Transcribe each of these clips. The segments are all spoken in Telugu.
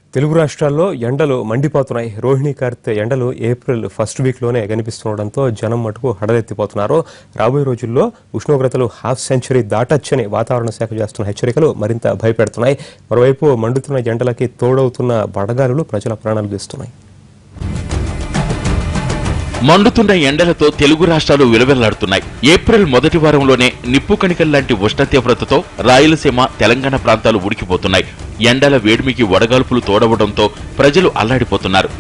తెలుగు రాష్ట్రాల్లో ఎండలు మండిపోతున్నాయి రోహిణి కార్తె ఎండలు ఏప్రిల్ ఫస్ట్ వీక్లోనే కనిపిస్తుండడంతో జనం మటుకు హడలెత్తిపోతున్నారు రాబోయే రోజుల్లో ఉష్ణోగ్రతలు హాఫ్ సెంచరీ దాటొచ్చని వాతావరణ శాఖ చేస్తున్న హెచ్చరికలు మరింత భయపెడుతున్నాయి మరోవైపు మండుతున్న ఎండలకి తోడవుతున్న వడగాలులు ప్రజల ప్రాణాలు తీస్తున్నాయి మండుతున్న ఎండలతో తెలుగు రాష్ట్రాలు విలవెల్లాడుతున్నాయి ఏప్రిల్ మొదటి వారంలోనే నిప్పు కణికల్లాంటి ఉష్ణ తీవ్రతతో రాయలసీమ తెలంగాణ ప్రాంతాలు ఉడికిపోతున్నాయి ఎండల వేడిమికి వడగాల్పులు తోడవడంతో ప్రజలు అల్లాడిపోతున్నారు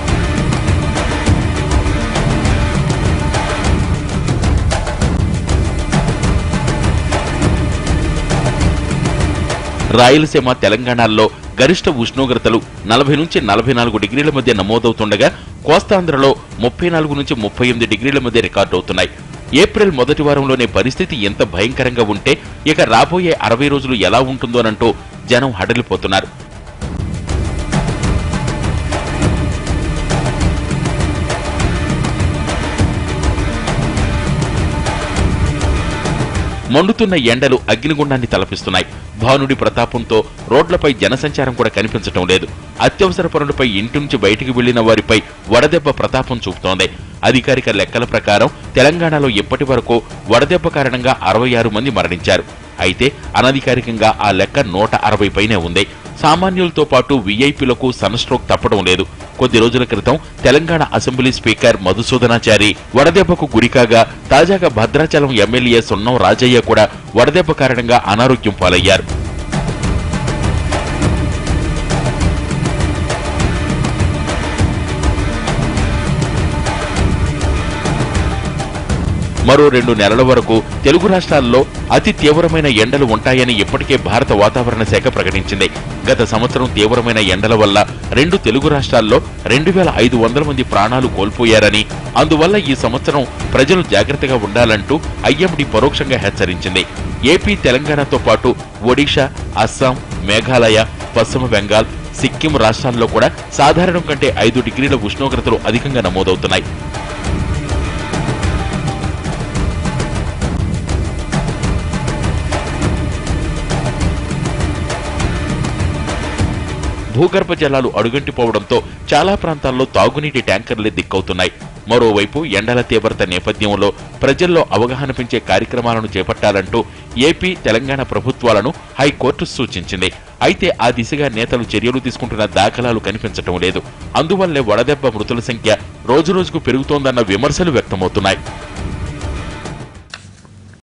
రాయలసీమ తెలంగాణలో గరిష్ట ఉష్ణోగ్రతలు నలభై నుంచి నలభై నాలుగు డిగ్రీల మధ్య నమోదవుతుండగా కోస్తాంధ్రలో ముప్పై నాలుగు నుంచి ముప్పై ఎనిమిది డిగ్రీల మధ్య రికార్డు అవుతున్నాయి ఏప్రిల్ మొదటి వారంలోనే పరిస్థితి ఎంత భయంకరంగా ఉంటే ఇక రాబోయే అరవై రోజులు ఎలా ఉంటుందోనంటూ జనం హడలిపోతున్నారు మండుతున్న ఎండలు అగ్నిగుండాన్ని తలపిస్తున్నాయి భానుడి ప్రతాపంతో రోడ్లపై జనసంచారం కూడా కనిపించటం లేదు అత్యవసర పనులపై ఇంటి నుంచి బయటికి వెళ్లిన వారిపై వడదెబ్బ ప్రతాపం చూపుతోంది అధికారిక లెక్కల ప్రకారం తెలంగాణలో ఇప్పటి వరకు వడదెబ్బ కారణంగా అరవై ఆరు మంది మరణించారు అయితే అనధికారికంగా ఆ లెక్క నూట అరవై పైనే ఉంది సామాన్యులతో పాటు వీఐపీలకు సన్ స్ట్రోక్ తప్పడం లేదు కొద్ది రోజుల క్రితం తెలంగాణ అసెంబ్లీ స్పీకర్ మధుసూదనాచారి వడదెబ్బకు గురికాగా తాజాగా భద్రాచలం ఎమ్మెల్యే సున్నం రాజయ్య కూడా వడదెబ్బ కారణంగా అనారోగ్యం పాలయ్యారు మరో రెండు నెలల వరకు తెలుగు రాష్ట్రాల్లో అతి తీవ్రమైన ఎండలు ఉంటాయని ఇప్పటికే భారత వాతావరణ శాఖ ప్రకటించింది గత సంవత్సరం తీవ్రమైన ఎండల వల్ల రెండు తెలుగు రాష్ట్రాల్లో రెండు వేల ఐదు వందల మంది ప్రాణాలు కోల్పోయారని అందువల్ల ఈ సంవత్సరం ప్రజలు జాగ్రత్తగా ఉండాలంటూ ఐఎండీ పరోక్షంగా హెచ్చరించింది ఏపీ తెలంగాణతో పాటు ఒడిషా అస్సాం మేఘాలయ పశ్చిమ బెంగాల్ సిక్కిం రాష్ట్రాల్లో కూడా సాధారణం కంటే ఐదు డిగ్రీల ఉష్ణోగ్రతలు అధికంగా నమోదవుతున్నాయి భూగర్భ జలాలు అడుగంటిపోవడంతో చాలా ప్రాంతాల్లో తాగునీటి ట్యాంకర్లే దిక్కవుతున్నాయి మరోవైపు ఎండల తీవ్రత నేపథ్యంలో ప్రజల్లో అవగాహన పెంచే కార్యక్రమాలను చేపట్టాలంటూ ఏపీ తెలంగాణ ప్రభుత్వాలను హైకోర్టు సూచించింది అయితే ఆ దిశగా నేతలు చర్యలు తీసుకుంటున్న దాఖలాలు కనిపించటం లేదు అందువల్లే వడదెబ్బ మృతుల సంఖ్య రోజురోజుకు పెరుగుతోందన్న విమర్శలు వ్యక్తమవుతున్నాయి